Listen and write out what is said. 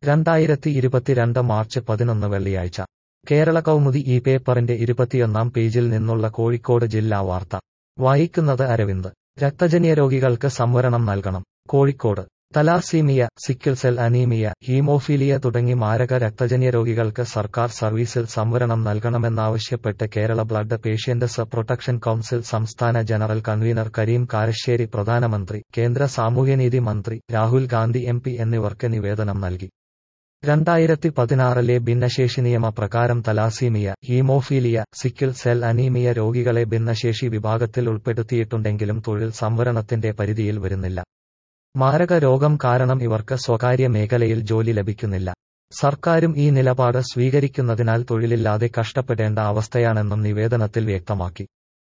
രണ്ടായിരത്തി ഇരുപത്തിരണ്ട് മാർച്ച് പതിനൊന്ന് വെള്ളിയാഴ്ച കേരള കൗമുദി ഈ പേപ്പറിന്റെ ഇരുപത്തിയൊന്നാം പേജിൽ നിന്നുള്ള കോഴിക്കോട് ജില്ലാ വാർത്ത വായിക്കുന്നത് അരവിന്ദ് രക്തജന്യ രോഗികൾക്ക് സംവരണം നൽകണം Kozhikode thalassemia sickle cell anaemia haemophilia തുടങ്ങി മാരക രക്തജന്യ രോഗികൾക്ക് സർക്കാർ സർവീസിൽ സംവരണം നൽകണമെന്നാവശ്യപ്പെട്ട് Kerala blood patients protection council സംസ്ഥാന ജനറൽ കൺവീനർ കരീം കാരശ്ശേരി പ്രധാനമന്ത്രി കേന്ദ്ര സാമൂഹ്യനീതി മന്ത്രി രാഹുൽ ഗാന്ധി എം എന്നിവർക്ക് നിവേദനം നൽകി രണ്ടായിരത്തി പതിനാറിലെ ഭിന്നശേഷി നിയമ പ്രകാരം thalassemia haemophilia sickle cell anaemia രോഗികളെ ഭിന്നശേഷി വിഭാഗത്തിൽ ഉൾപ്പെടുത്തിയിട്ടുണ്ടെങ്കിലും തൊഴിൽ സംവരണത്തിന്റെ പരിധിയിൽ വരുന്നില്ല മാരക രോഗം കാരണം ഇവർക്ക് സ്വകാര്യ മേഖലയിൽ ജോലി ലഭിക്കുന്നില്ല സർക്കാരും ഈ നിലപാട് സ്വീകരിക്കുന്നതിനാൽ തൊഴിലില്ലാതെ കഷ്ടപ്പെടേണ്ട അവസ്ഥയാണെന്നും നിവേദനത്തിൽ വ്യക്തമാക്കി